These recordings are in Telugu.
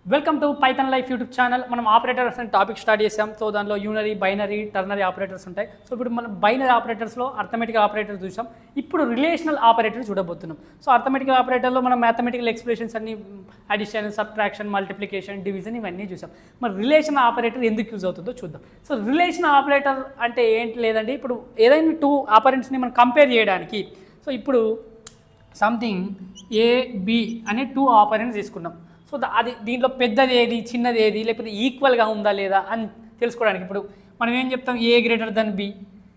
welcome to Python life YouTube channel మనం ఆపరేటర్స్ అనే టాపిక్ స్టార్ట్ చేసాం సో దానిలో యూనరీ బైనరీ టర్నరీ ఆపరేటర్స్ ఉంటాయి సో ఇప్పుడు మనం బైనరీ ఆపరేటర్స్లో అర్థమెటికల్ ఆపరేటర్ చూసాం ఇప్పుడు రిలేషనల్ ఆపరేటర్ చూడబోతున్నాం సో అర్థమెటికల్ ఆపరేటర్లో మనం మ్యాథమెటికల్ ఎక్స్ప్రెషన్స్ అన్ని అడిషన్ సబ్ట్రాక్షన్ మల్టిప్లికేషన్ డివిజన్ ఇవన్నీ చూసాం మరి రిలేషన్ ఆపరేటర్ ఎందుకు యూజ్ అవుతుందో చూద్దాం సో రిలేషన్ ఆపరేటర్ అంటే ఏంటి లేదండి ఇప్పుడు ఏదైనా టూ ఆపరెంట్స్ని మనం కంపేర్ చేయడానికి సో ఇప్పుడు సంథింగ్ ఏ బి అనే టూ ఆపరెంట్స్ తీసుకున్నాం సో దా- అది దీంట్లో పెద్దది ఏది చిన్నది ఏది లేకపోతే ఈక్వల్గా ఉందా లేదా అని తెలుసుకోవడానికి ఇప్పుడు మనం ఏం చెప్తాం a greater than b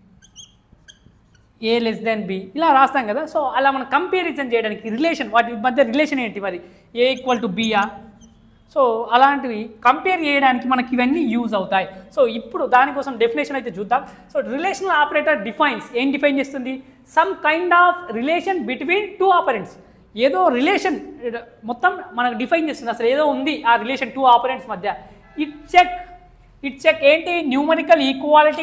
a less than b ఇలా రాస్తాం కదా సో అలా మనం కంపారిజన్ చేయడానికి రిలేషన్ వాటి మధ్య రిలేషన్ ఏంటి మరి a equal to b so అలాంటివి కంపేర్ చేయడానికి మనకి ఇవన్నీ యూజ్ అవుతాయి సో ఇప్పుడు దానికోసం డెఫినేషన్ అయితే చూద్దాం సో రిలేషనల్ ఆపరేటర్ డిఫైన్స్ ఏం డిఫైన్ చేస్తుంది some kind of relation between two operands ఏదో రిలేషన్ మొత్తం మనకు డిఫైన్ చేస్తుంది అసలు ఏదో ఉంది ఆ రిలేషన్ టూ ఆపరెంట్స్ మధ్య ఇట్ చెక్ ఇట్ చెక్ ఏంటి numerical equality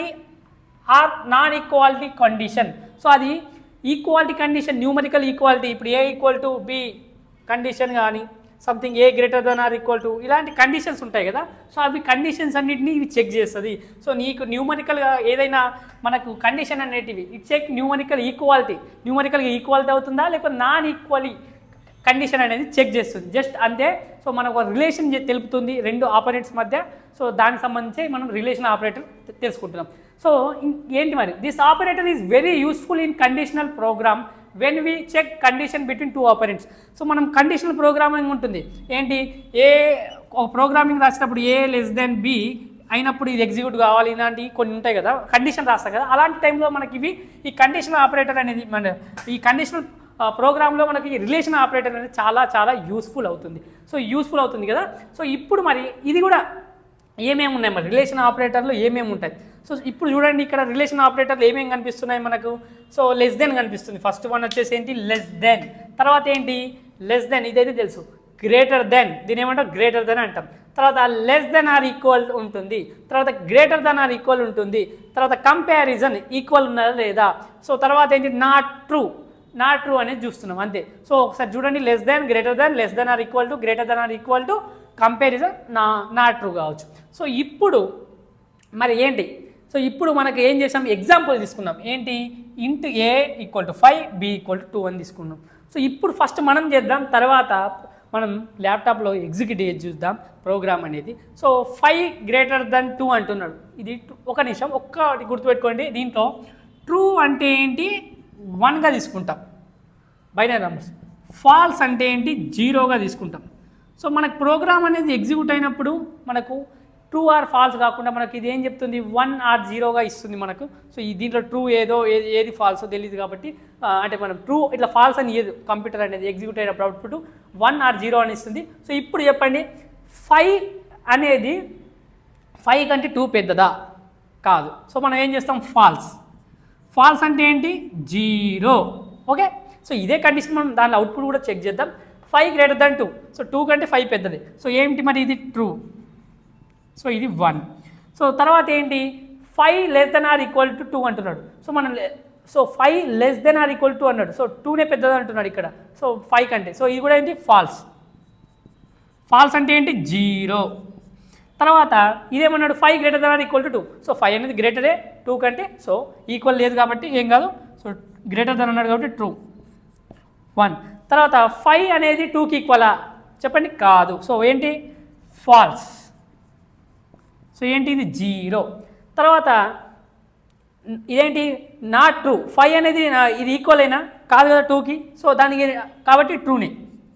or non equality condition so అది ఈక్వాలిటీ కండిషన్ న్యూమరికల్ ఈక్వాలిటీ ఇప్పుడు a equal to b condition కానీ something a greater than or equal to ఇలాంటి కండిషన్స్ ఉంటాయి కదా సో అవి కండిషన్స్ అన్నిటిని ఇవి చెక్ చేస్తుంది సో నీకు న్యూమరికల్గా ఏదైనా మనకు కండిషన్ అనేటివి ఇట్ చెక్ న్యూమరికల్ ఈక్వాలిటీ న్యూమరికల్గా ఈక్వాలిటీ అవుతుందా లేకపోతే నాన్ ఈక్వలీ కండిషన్ అనేది చెక్ చేస్తుంది జస్ట్ అంతే సో మనకు ఒక రిలేషన్ చె- తెలుపుతుంది రెండు ఆపరేటర్స్ మధ్య సో దానికి సంబంధించి మనం రిలేషన్ ఆపరేటర్ తె- తెలుసుకుంటున్నాం సో ఇం- ఏంటి మరి this operator is very useful in conditional program when we check condition between two operands so మనం కండిషనల్ ప్రోగ్రామింగ్ ఉంటుంది ఏంటి ఏ ఒక ప్రోగ్రామింగ్ రాసినప్పుడు ఏ లెస్ దెన్ బి అయినప్పుడు ఇది ఎగ్జిక్యూట్ కావాలి ఇలాంటివి కొన్ని ఉంటాయి కదా కండిషన్ రాస్తాం కదా అలాంటి టైంలో మనకి ఇవి ఈ కండిషనల్ ఆపరేటర్ అనేది మన ఈ కండిషనల్ ప్రోగ్రాంలో మనకి రిలేషన్ ఆపరేటర్ అనేది చాలా చాలా యూస్ఫుల్ అవుతుంది సో యూస్ఫుల్ అవుతుంది కదా సో ఇప్పుడు మరి ఇది కూడా ఏమేమి ఉన్నాయి మరి రిలేషన్ ఆపరేటర్లో ఏమేమి ఉంటాయి సో ఇప్పుడు చూడండి ఇక్కడ రిలేషన్ ఆపరేటర్లు ఏమేమి కనిపిస్తున్నాయి మనకు సో లెస్ దెన్ కనిపిస్తుంది ఫస్ట్ వన్ వచ్చేసి ఏంటి లెస్ దెన్ తర్వాత ఏంటి లెస్ దెన్ ఇదైతే తెలుసు గ్రేటర్ దెన్ దీని ఏమంటాం గ్రేటర్ దెన్ అంటాం తర్వాత లెస్ దెన్ ఆర్ ఈక్వల్ ఉంటుంది తర్వాత గ్రేటర్ దెన్ ఆర్ ఈక్వల్ ఉంటుంది తర్వాత కంపారిజన్ ఈక్వల్ ఉన్నదా లేదా సో తర్వాత ఏంటి నాట్ ట్రూ నాట్ ట్రూ అనేది చూస్తున్నాం అంతే సో ఒకసారి చూడండి less than greater than less than or equal to greater than or equal to comparison నా నాట్ ట్రూ కావచ్చు సో ఇప్పుడు మరి ఏంటి సో ఇప్పుడు మనకి ఏం చేసాం ఎగ్జాంపుల్ తీసుకున్నాం ఏంటి int a equal to five b equal to two అని తీసుకున్నాం సో ఇప్పుడు ఫస్ట్ మనం చేద్దాం తర్వాత మనం ల్యాప్టాప్లో ఎగ్జిక్యూటివ్ చూద్దాం ప్రోగ్రామ్ అనేది so five greater than two అంటున్నాడు ఇది two- ఒక నిమిషం ఒక్కటి గుర్తుపెట్టుకోండి దీంట్లో ట్రూ అంటే ఏంటి వన్గా తీసుకుంటాం బైనరీ నెంబర్స్ ఫాల్స్ అంటే ఏంటి జీరోగా తీసుకుంటాం సో మనకు ప్రోగ్రామ్ అనేది ఎగ్జిక్యూట్ అయినప్పుడు మనకు ట్రూ ఆర్ ఫాల్స్ కాకుండా మనకి ఇది ఏం చెప్తుంది వన్ ఆర్ జీరోగా ఇస్తుంది మనకు సో ఈ దీంట్లో ట్రూ ఏదో ఏది ఏది ఫాల్సో తెలియదు కాబట్టి ఆ, అంటే మనం ట్రూ ఇట్లా ఫాల్స్ అని ఏది కంప్యూటర్ అనేది ఎగ్జిక్యూట్ అయినప్పుడు అవుట్పుట్ వన్ ఆర్ జీరో అని ఇస్తుంది సో ఇప్పుడు చెప్పండి ఫైవ్ అనేది ఫైవ్ కంటే టూ పెద్దదా కాదు సో మనం ఏం చేస్తాం ఫాల్స్ ఫాల్స్ అంటే ఏంటి జీరో ఓకే సో ఇదే కండిషన్ మనం దాని అవుట్పుట్ కూడా చెక్ చేద్దాం five greater than two so two కంటే ఫైవ్ పెద్దది సో ఏంటి మరి ఇది ట్రూ సో ఇది వన్ సో తర్వాత ఏంటి five less than or equal to two అంటున్నాడు సో మనం లే- so five less than or equal to అన్నాడు సో టూనే పెద్దది అంటున్నాడు ఇక్కడ సో ఫైవ్ కంటే సో ఇది కూడా ఏంటి ఫాల్స్ ఫాల్స్ అంటే ఏంటి జీరో తర్వాత ఇదేమన్నాడు five greater than or equal to two so five అనేది గ్రేటరే టూ కంటే సో ఈక్వల్ లేదు కాబట్టి ఏం కాదు సో గ్రేటర్ దెన్ అన్నాడు కాబట్టి ట్రూ వన్ తర్వాత ఫైవ్ అనేది టూకి ఈక్వలా చెప్పండి కాదు సో ఏంటి ఫాల్స్ సో ఏంటి ఇది జీరో తర్వాత ఇదేంటి నాట్ ట్రూ ఫైవ్ అనేది నా- ఇది ఈక్వల్ అయినా కాదు కదా టూకి సో దానికి కాబట్టి ట్రూనే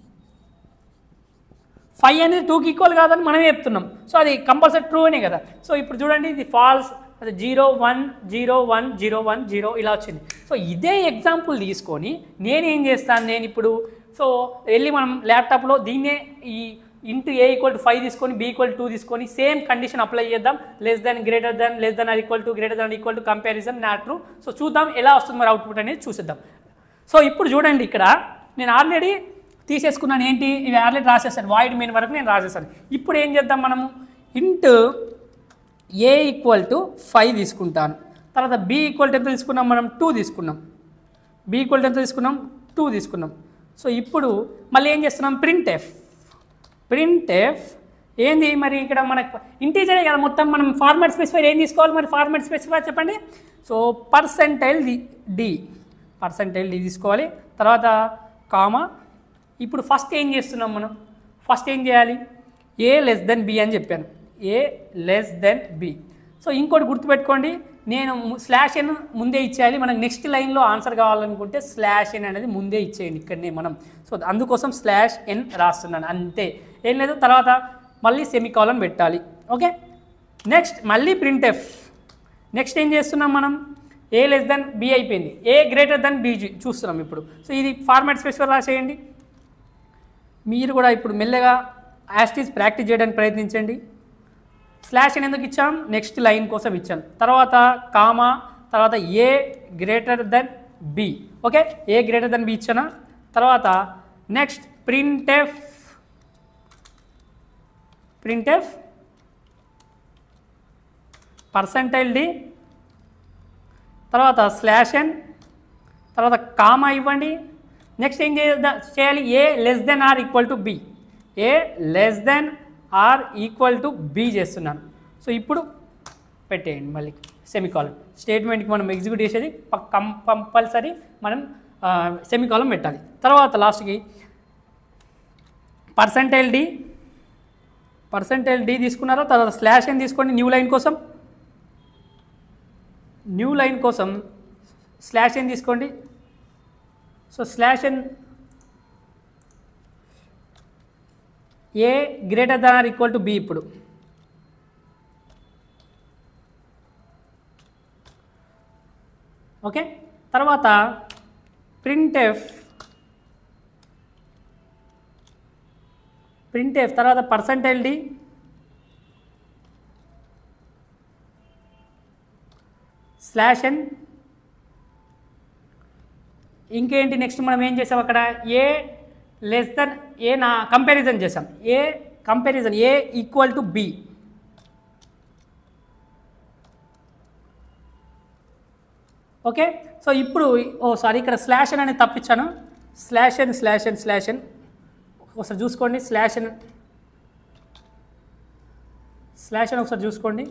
ఫైవ్ అనేది టూకి ఈక్వల్ కాదని మనమే చెప్తున్నాం సో అది కంపల్సరీ ట్రూ అనే కదా సో ఇప్పుడు చూడండి ఇది ఫాల్స్ అది zero one zero one zero one zero ఇలా వచ్చింది సో ఇదే ఎగ్జాంపుల్ తీసుకొని నేనేం చేస్తాను నేను ఇప్పుడు సో వెళ్ళి మనం ల్యాప్టాప్లో దీన్నే ఈ int a equal to five తీసుకొని బి ఈక్వల్ టూ తీసుకొని సేమ్ కండిషన్ అప్లై చేద్దాం less than greater than less than or equal to greater than equal to comparison not true so చూద్దాం ఎలా వస్తుంది మరి అవుట్పుట్ అనేది చూసేద్దాం సో ఇప్పుడు చూడండి ఇక్కడ నేను ఆల్రెడీ తీసేసుకున్నాను ఏంటి ఇవి ఆల్రెడీ రాసేసాను వాయిడ్ మీన్ వరకు నేను రాసేసాను ఇప్పుడు ఏం చేద్దాం మనము ఇంట్ ఏ ఈక్వల్ టు ఫైవ్ తీసుకుంటాను తర్వాత బి ఈక్వల్ టు ఎంత తీసుకున్నాం మనం టూ తీసుకున్నాం బి ఈక్వల్ టు ఎంత తీసుకున్నాం టూ తీసుకున్నాం సో ఇప్పుడు మళ్ళీ ఏం చేస్తున్నాం ప్రింట్ ఎఫ్ ప్రింట్ ఎఫ్ ఏంది మరి ఇక్కడ మనకు ఇంటీజరే కదా మొత్తం మనం ఫార్మాట్ స్పెసిఫైర్ ఏం తీసుకోవాలి మరి ఫార్మాట్ స్పెసిఫైర్ చెప్పండి so percentile d d percentile d తీసుకోవాలి తర్వాత కామా ఇప్పుడు ఫస్ట్ ఏం చేస్తున్నాం మనం ఫస్ట్ ఏం చేయాలి ఏ లెస్ దెన్ బి అని చెప్పాను a less than b so ఇంకోటి గుర్తుపెట్టుకోండి నేను స్లాష్ ఎన్ ముందే ఇచ్చేయాలి మనకు నెక్స్ట్ లైన్లో ఆన్సర్ కావాలనుకుంటే స్లాష్ ఎన్ అనేది ముందే ఇచ్చేయండి ఇక్కడనే మనం సో అందుకోసం స్లాష్ ఎన్ రాస్తున్నాను అంతే ఏం లేదు తర్వాత మళ్ళీ సెమికాలన్ పెట్టాలి ఓకే నెక్స్ట్ మళ్ళీ ప్రింట్ ఎఫ్ నెక్స్ట్ ఏం చేస్తున్నాం మనం ఏ లెస్ దెన్ బి అయిపోయింది ఏ గ్రేటర్ దెన్ బీ చూస్తున్నాం ఇప్పుడు సో ఇది ఫార్మాట్ స్పెసిఫర్ రాసేయండి మీరు కూడా ఇప్పుడు మెల్లగా యాస్టీస్ ప్రాక్టీస్ చేయడానికి ప్రయత్నించండి స్లాష్ అని ఎందుకు ఇచ్చాం నెక్స్ట్ లైన్ కోసం ఇచ్చాను తర్వాత కామా తర్వాత a greater than b okay a greater than b ఇచ్చానా తర్వాత next printf printf percentile d తర్వాత స్లాష్ ఎన్ తర్వాత కామా ఇవ్వండి నెక్స్ట్ ఏం చేద్దా చేయాలి a less than or equal to b a less than or equal to b చేస్తున్నాను సో ఇప్పుడు పెట్టేయండి మళ్ళీ సెమికాలం స్టేట్మెంట్కి మనం ఎగ్జిక్యూట్ చేసేది కం కంపల్సరీ మనం సెమికాలం పెట్టాలి తర్వాత లాస్ట్కి పర్సంటైల్ డి పర్సంటైల్ డి తీసుకున్నారో తర్వాత స్లాష్ అని తీసుకోండి న్యూ లైన్ కోసం న్యూ లైన్ కోసం స్లాష్ ఎన్ తీసుకోండి so slash n a greater than or equal to b ఇప్పుడు ఓకే తర్వాత ప్రింట్ఎఫ్ ప్రింట్ఎఫ్ తర్వాత పర్సంటైల్ డి స్లాష్ ఎన్ ఇంకేంటి నెక్స్ట్ మనం ఏం చేసాం అక్కడ ఏ లెస్ దెన్ ఏ నా కంపారిజన్ చేసాం ఏ comparison a equal to b okay so ఇప్పుడు ఓ సారీ ఇక్కడ స్లాష్ అని అనేది తప్పించాను slash n slash n slash n ఒకసారి చూసుకోండి స్లాష్ ఎన్ స్లాష్ అని ఒకసారి చూసుకోండి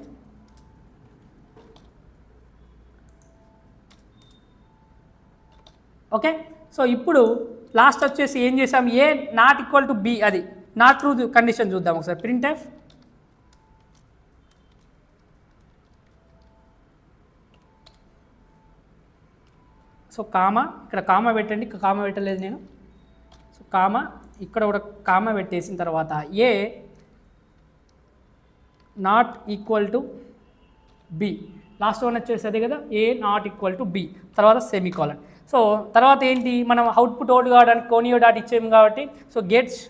ఓకే సో ఇప్పుడు లాస్ట్ వచ్చేసి ఏం చేసాం a not equal to b అది నాట్ ట్రూ కండిషన్ చూద్దాం ఒకసారి ప్రింట్ ఎఫ్ సో కామా ఇక్కడ కామా పెట్టండి ఇక్కడ కామా పెట్టలేదు నేను సో కామా ఇక్కడ కూడా కామా పెట్టేసిన తర్వాత a not equal to b last one వచ్చేసి అదే కదా a not equal to b తర్వాత సెమికాలన్ సో తర్వాత ఏంటి మనం అవుట్పుట్ అవుట్ కావడానికి కోనియో డాట్ ఇచ్చేయం కాబట్టి సో గెట్స్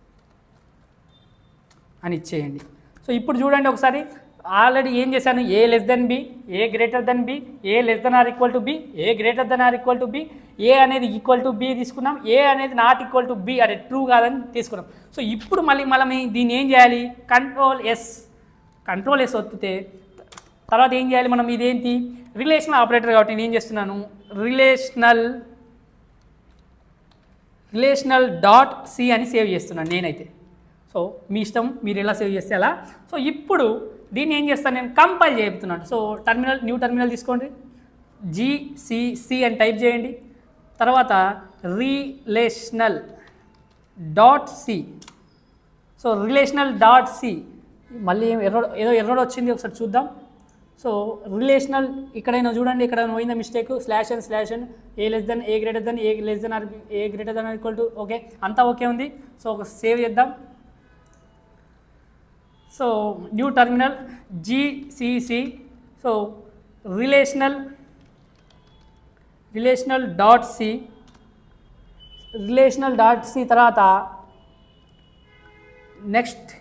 అని ఇచ్చేయండి సో ఇప్పుడు చూడండి ఒకసారి ఆల్రెడీ ఏం చేశాను a less than b a greater than b a less than or equal to b a greater than or equal to b a అనేది ఈక్వల్ టు బి తీసుకున్నాం ఏ అనేది నాట్ ఈక్వల్ టు బి అదే ట్రూ కాదని తీసుకున్నాం సో ఇప్పుడు మళ్ళీ మనం దీన్ని ఏం చేయాలి కంట్రోల్ ఎస్ కంట్రోల్ ఎస్ ఒత్తితే తర్వాత ఏం చేయాలి మనం ఇదేంటి రిలేషనల్ ఆపరేటర్ కాబట్టి నేను ఏం చేస్తున్నాను రిలేషనల్ రిలేషనల్ డాట్ సి అని సేవ్ చేస్తున్నాను నేనైతే సో మీ ఇష్టం మీరు ఎలా సేవ్ చేస్తే అలా సో ఇప్పుడు దీన్ని ఏం చేస్తాను నేను కంపైల్ చెప్తున్నాను సో టర్మినల్ న్యూ టర్మినల్ తీసుకోండి జీసీసి అని టైప్ చేయండి తర్వాత relational dot c so relational dot c మళ్ళీ ఏం ఎర్ర ఏదో ఎర్రర్ వచ్చింది ఒకసారి చూద్దాం సో రిలేషనల్ ఇక్కడైనా చూడండి ఇక్కడ పోయిందా mistake slash and slash and a less than a greater than a less than or a greater than equal to okay అంతా ఓకే ఉంది సో ఒక సేవ్ చేద్దాం so new terminal GCC so relational relational dot c relational dot c తర్వాత నెక్స్ట్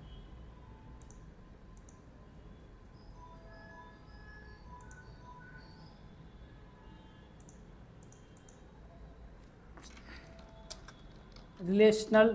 రిలేషనల్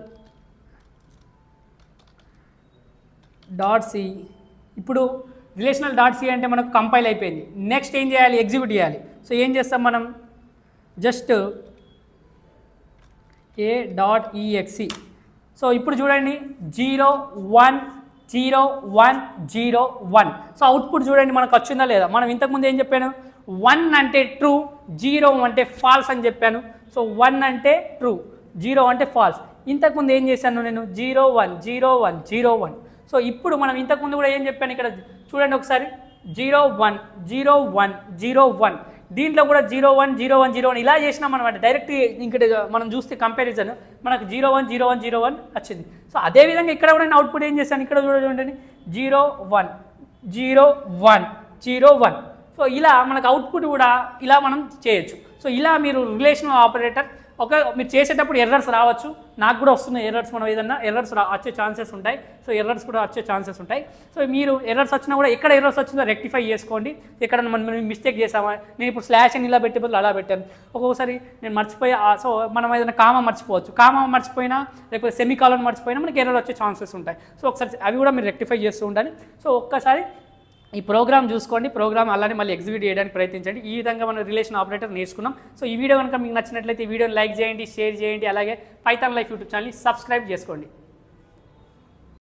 డాట్ సి ఇప్పుడు రిలేషనల్ డాట్ సి అంటే మనకు కంపైల్ అయిపోయింది నెక్స్ట్ ఏం చేయాలి ఎగ్జిక్యూట్ చేయాలి సో ఏం చేస్తాం మనం just a dot exe so ఇప్పుడు చూడండి zero one zero one zero one so output చూడండి మనకు వచ్చిందా లేదా మనం ఇంతకుముందు ఏం చెప్పాను వన్ అంటే ట్రూ జీరో అంటే ఫాల్స్ అని చెప్పాను సో వన్ అంటే ట్రూ జీరో అంటే ఫాల్స్ ఇంతకుముందు ఏం చేశాను నేను zero one zero one zero one so ఇప్పుడు మనం ఇంతకుముందు కూడా ఏం చెప్పాను ఇక్కడ చూడండి ఒకసారి zero one zero one zero one దీంట్లో కూడా zero one zero one zero one ఇలా చేసినాం అనమాట డైరెక్ట్ ఇక్కడ మనం చూస్తే కంపారిజన్ మనకు zero one zero one zero one వచ్చింది సో అదేవిధంగా ఇక్కడ కూడా నేను అవుట్పుట్ ఏం చేశాను ఇక్కడ కూడా చూడండి zero one zero one zero one so ఇలా మనకు అవుట్పుట్ కూడా ఇలా మనం చేయొచ్చు సో ఇలా మీరు రిలేషనల్ ఆపరేటర్ ఒక మీరు చేసేటప్పుడు ఎర్రర్స్ రావచ్చు నాకు కూడా వస్తున్నాయి ఎర్రర్స్ మనం ఏదన్నా ఎర్రర్స్ రా వచ్చే ఛాన్సెస్ ఉంటాయి సో ఎర్రర్స్ కూడా వచ్చే ఛాన్సెస్ ఉంటాయి సో మీరు ఎర్రర్స్ వచ్చినా కూడా ఎక్కడ ఎర్రర్స్ వచ్చిందో రెక్టిఫై చేసుకోండి ఎక్కడ మనం మిస్టేక్ చేసామా నేను ఇప్పుడు స్లాష్ అని ఇలా పెట్టే బదులు అలా పెట్టాను ఒక్కొక్కసారి నేను మర్చిపోయా ఆ, సో మనం ఏదైనా కామ మర్చిపోవచ్చు కామ మర్చిపోయినా లేకపోతే సెమీ కాలం మర్చిపోయినా మనకి ఎర్రర్ వచ్చే ఛాన్సెస్ ఉంటాయి సో ఒకసారి అవి కూడా మీరు రెక్టిఫై చేస్తూ ఉండాలి సో ఒక్కసారి ఈ ప్రోగ్రామ్ చూసుకోండి ప్రోగ్రామ్ అలానే మళ్ళీ ఎగ్జిక్యూట్ చేయడానికి ప్రయత్నించండి ఈ విధంగా మనం రిలేషన్ ఆపరేటర్ నేర్చుకున్నాం సో ఈ వీడియో కనుక మీకు నచ్చినట్లయితే ఈ వీడియోని లైక్ చేయండి షేర్ చేయండి అలాగే పైథాన్ లైఫ్ యూట్యూబ్ ఛానల్ని సబ్స్క్రైబ్ చేసుకోండి